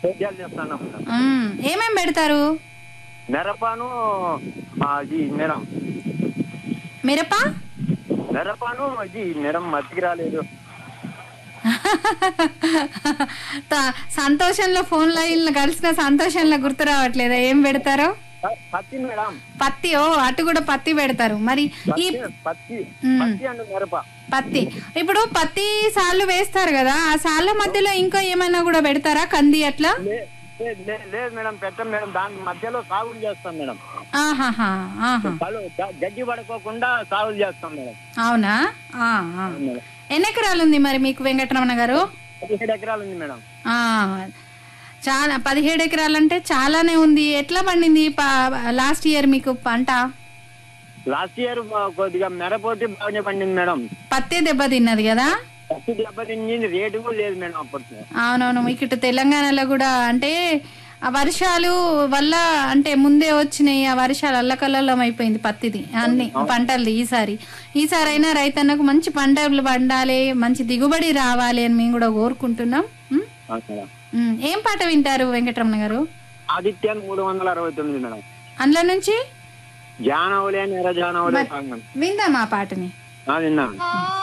సేద్యాలు చేస్తాను మేడం మ్మ్. ఏమేం పెడతారు మిరపను ఆ, ఇది మేడం మిరప మిరపను ఇది మేడం మతికి రాలేదు త- సంతోషంలో ఫోన్ లైన్లో కలిసిన సంతోషంలో గుర్తు రావట్లేదా ఏం పెడతారో ప- పత్తి మేడం పత్తి ఓ అటు కూడా పత్తి పెడతారు మరి ఈ పత్తి పత్తి మ్మ్. పత్తి అండ్ మిరప పత్తి ఇప్పుడు పత్తి సాళ్ళు వేస్తారు కదా ఆ సాళ్ళ మధ్యలో ఇంకా ఏమైనా కూడా పెడతారా కంది అట్లా లే- లే- లే- లేదు మేడం పెట్టం మేడం దాని మధ్యలో సాగులు చేస్తాం మేడం ఆహాహా ఆహా కలు గ- గడ్డి పడుకోకుండా సాగులు చేస్తాం మేడం అవునా ఆ, ఆ. మేడం ఎన్ని ఎకరాలు ఉంది మరి మీకు వెంకటరమణ గారు పదిహేడు ఎకరాలు ఉంది మేడం ఆ, చాలా పదిహేడు ఎకరాలు అంటే చాలానే ఉంది ఎట్లా పండింది లాస్ట్ ఇయర్ మీకు పంట లాస్ట్ ఇయర్ కొద్దిగా మిరపోటి బాగానే పండింది మేడం పత్తి దెబ్బ తిన్నది కదా పత్తి దెబ్బతింది రేటు కూడా లేదు మేడం అప్పట్లో అవునవును మీకు ఇటు తెలంగాణలో కూడా అంటే ఆ వర్షాలు వల్ల అంటే ముందే వచ్చినాయి ఆ వర్షాలు అల్లకల్లం అయిపోయింది పత్తిది అన్ని పంటలది ఈసారి ఈసారి అయినా రైతన్నకు మంచి పంటలు పండాలి మంచి దిగుబడి రావాలి అని మేము కూడా కోరుకుంటున్నాం ఉం? ఆ మేడం ఉం. ఏం పాట వింటారు వెంకటరమణ గారు ఆదిత్య మూడు వందల అరవై తొమ్మిది మేడం అందులో నుంచి జానవులే నెర జానవులే సాంగ్ మేడం విందాం ఆ పాటని ఆ, విన్నాను ఆ